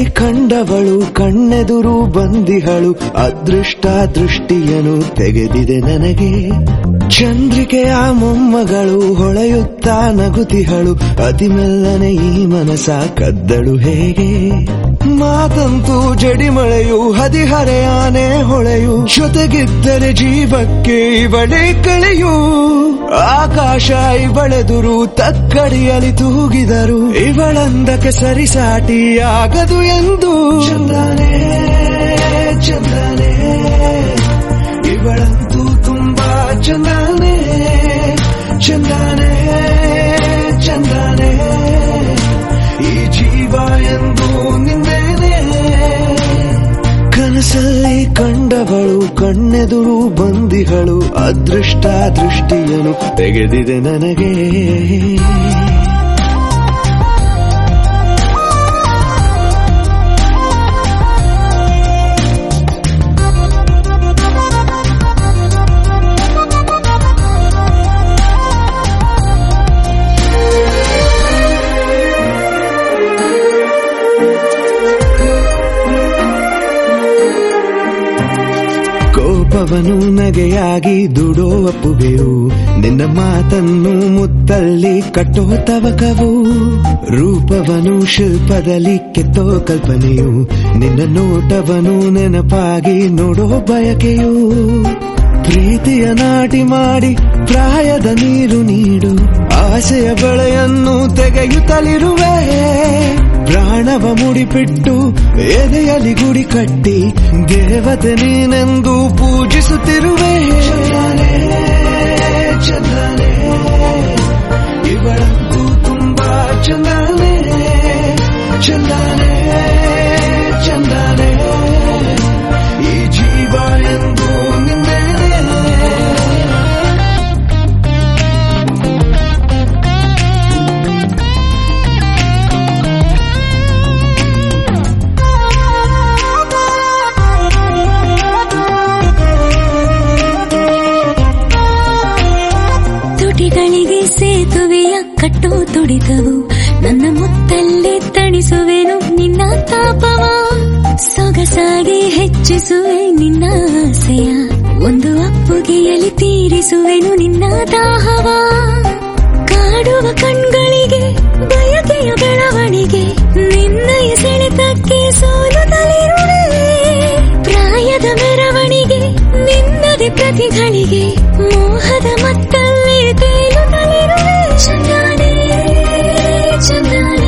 ಕಂಡವಳು ಕಣ್ಣೆದುರು ಬಂದಿಹಳು ಅದೃಷ್ಟ ದೃಷ್ಟಿಯನು ತೆಗೆದಿದೆ ನನಗೆ ಚಂದ್ರಿಕೆಯ ಮೊಮ್ಮಗಳು ಹೊಳೆಯುತ್ತಾ ನಗುತಿಹಳು ಅತಿ ಮೆಲ್ಲನೆ ಈ ಮನಸ ಕದ್ದಳು ಹೇಗೆ ಮಾತಂತೂ ಜಡಿಮಳೆಯು ಹದಿಹರೆಯಾನೆ ಹೊಳೆಯು ಜೊತೆಗಿದ್ದರೆ ಜೀವಕ್ಕೆ ಇವಳೆ ಕಳೆಯು ಆಕಾಶ ಇವಳೆದುರು ತಕ್ಕಡಿಯಲಿ ತೂಗಿದರು ಇವಳಂದಕ್ಕೆ ಸರಿಸಾಟಿ ಆಗದು ಎಂದು ಚಂದ್ರನೇ ಚಂದ್ರನೇ ಇವಳಂತೂ ತುಂಬಾ ಚಂದನೆ ಚಂದನೆ ಚಂದನೆ ಈ ಜೀವ ಎಂದು ನಿಂದೇನೆ ಕನಸಲ್ಲಿ ಕಂಡವಳು ಕಣ್ಣೆದುರು ಬಂದಿಹಳು ಅದೃಷ್ಟ ದೃಷ್ಟಿಯನು ತೆಗೆದಿದೆ ನನಗೆ ಕೋಪವನು ನಗೆಯಾಗಿ ದುಡೋ ಅಪ್ಪುವೆಯು ನಿನ್ನ ಮಾತನ್ನು ಮುತ್ತಲ್ಲಿ ಕಟ್ಟೋ ತವಕವು ರೂಪವನು ಶಿಲ್ಪದಲ್ಲಿ ಕೆತ್ತೋ ಕಲ್ಪನೆಯು ನಿನ್ನ ನೋಟವನು ನೆನಪಾಗಿ ನೋಡೋ ಬಯಕೆಯು ಪ್ರೀತಿಯ ನಾಟಿ ಮಾಡಿ ಪ್ರಾಯದ ನೀರು ನೀಡು ಆಸೆಯ ಬೆಳೆಯನ್ನು ತೆಗೆಯುತ್ತಲಿರುವೆ ಪ್ರಾಣವ ಮುಡಿಪಿಟ್ಟು ಎದೆಯಲ್ಲಿ ಗುಡಿ ಕಟ್ಟಿ ದೇವತೆ ನೀನೆಂದು ಪೂಜಿಸುತ್ತಿರುವೆ ಚಂದ್ರನೇ ಚಂದ್ರನೇ ಇವಳಂತೂ ತುಂಬಾ ಚಂದನೆ ಚಂದನೆ ಚಂದನೆ ಈ ಜೀವ ಎಂದು ನಿಂದೇನೆ ತುಟಿಗಳಿಗೆ ಸೇತುವೆಯ ಕಟ್ಟೋ ತುಡಿತವು ನನ್ನ ಮುತ್ತಲ್ಲಿ ತಣಿಸುವೆನು ನಿನ್ನ ತಾಪವ ಸೊಗಸಾಗಿ ಹೆಚ್ಚಿಸುವೆ ನಿನ್ನ ಆಸೆಯ ಒಂದು ಅಪ್ಪುಗೆಯಲ್ಲಿ ತೀರಿಸುವೆನು ನಿನ್ನ ದಾಹವ ಕಾಡುವ ಕಣ್ಗಳಿಗೆ ಬಯಕೆಯ ಬೆಳವಣಿಗೆ ನಿನ್ನಯ ಸೆಳೆತಕ್ಕೆ ಸೋಲುತ್ತಲಿರುವೆ ಪ್ರಾಯದ ಮೆರವಣಿಗೆ ನಿನ್ನದೆ ಪ್ರತಿಗಳಿಗೆ ಮೋಹದ ಮತ್ತಲ್ಲಿ ತೇಲುತ್ತಲಿರುವೆ ಚಂದಾನೆ ಚಂದಾನೆ